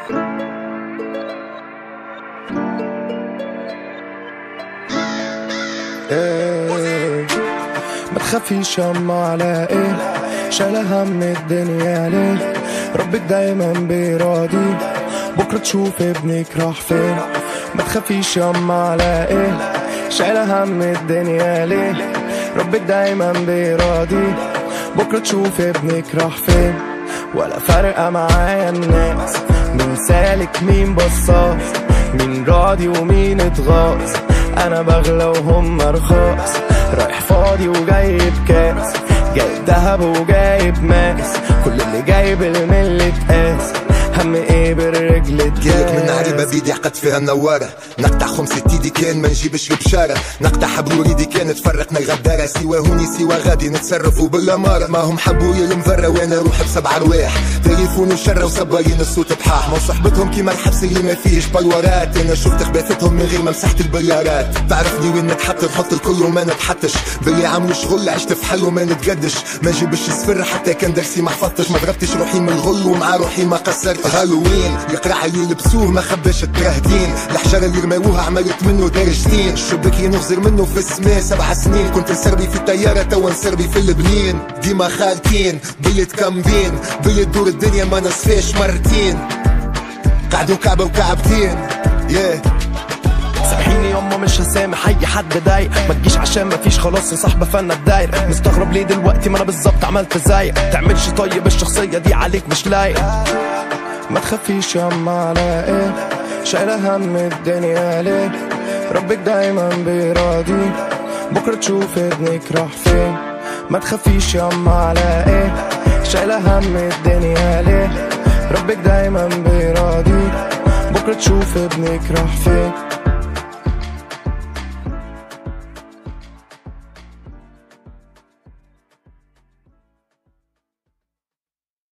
إيه ما تخافيش يما على ايه شايلة هم الدنيا ليه ربك دايما بيراضي بكرة تشوف ابنك راح فين ما تخافيش يما على ايه شايلة هم الدنيا ليه ربك دايما بيراضي بكرة تشوف ابنك راح فين ولا فارقة معايا الناس مين سالك مين بصاص مين راضي ومين اتغاظ انا بغلى وهم رخاص رايح فاضي وجايب كاس جايب دهب وجايب ماس كل اللي جايب الملة قاس هم ايه بالرجل جايك من اتداس عريبة بيدي عقد فيها النوارة نقطع خمسة ايدي كان ما نجيبش ببشارة نقطع حبل ايدي كان تفرقنا غدارة سوا هوني سوا غادي نتصرفوا بالامارة ما هم حبوا المفرة وانا روح بسبع رواح تليفون وشرة وصباين الصوت بحاح ما صحبتهم كيما الحبس اللي ما فيهش بلورات انا شفت خباثتهم من غير ما مسحت البلارات تعرفني وين نتحط نحط الكل وما نتحطش باللي عملوا شغل عشت في حل وما نتقدش ما نجيبش السفر حتى كان درسي ما حفظتش ما ضربتش روحي من الغل ومع روحي ما قصرت هالوين القراع اللي لبسوه ما خباش التراهدين الحجر اللي رماوها عملت منه درجتين الشباك نغزر منه في السماء سبع سنين كنت نسربي في الطيارة توا نسربي في البنين ديما خالتين بلت كامبين بلت دور الدنيا ما نصفاش مرتين قعدوا كعبة وكعبتين yeah. سامحيني يما مش هسامح اي حد ضايق ما تجيش عشان ما فيش خلاص صاحبه فانا الداير مستغرب ليه دلوقتي ما انا بالظبط عملت زيك تعملش طيب الشخصيه دي عليك مش لايق ما تخافيش يما على ايه شايله هم الدنيا ليه ربك دايما بيراضي بكره تشوف ابنك راح فين ما تخافيش يما على ايه شايله هم الدنيا ليه ربك دايما بيراضي بكره تشوف ابنك راح فين